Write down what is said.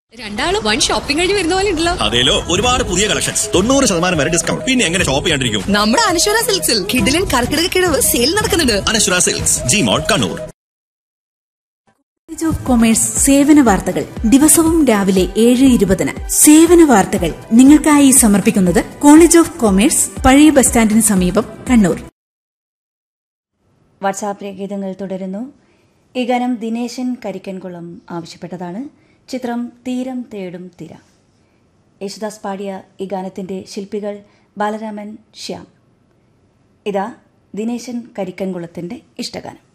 രണ്ടാളും one shopping കഴിഞ്ഞ് വരുന്ന പോലെ ഉണ്ടല്ലോ അതേലോ ഒരുപാട് പുതിയ കളക്ഷൻസ് തൊണ്ണൂറ് ശതമാനം വരെ ഡിസ്കൗണ്ട് പിന്നെ എങ്ങനെ ഷോപ്പ് ചെയ്യാണ്ടിരിക്കും നമ്മുടെ അനശ്വര സിൽക്സിൽ കിഡിലൻ കർക്കിടക കിഴവ് സെയിൽ നടക്കുന്നുണ്ട് Anashwara silks G mall Kannur college of commerce സേവന വാർത്തകൾ ദിവസവും രാവിലെ ഏഴ് ഇരുപതിന് സേവന വാർത്തകൾ നിങ്ങൾക്കായി സമർപ്പിക്കുന്നത് കോളേജ് ഓഫ് കൊമേഴ്സ് പഴയ ബസ് സ്റ്റാൻഡിന് സമീപം കണ്ണൂർ വാട്സാപ്പ് ഗീതങ്ങൾ തുടരുന്നു ഈ ഗാനം ദിനേശൻ കരിക്കൻകുളം ആവശ്യപ്പെട്ടതാണ് ചിത്രം തീരം തേടും തിര യേശുദാസ് പാടിയ ഈ ഗാനത്തിന്റെ ശില്പികൾ ബാലരാമൻ ശ്യാം ഇതാ ദിനേശൻ കരിക്കൻകുളത്തിന്റെ ഇഷ്ടഗാനം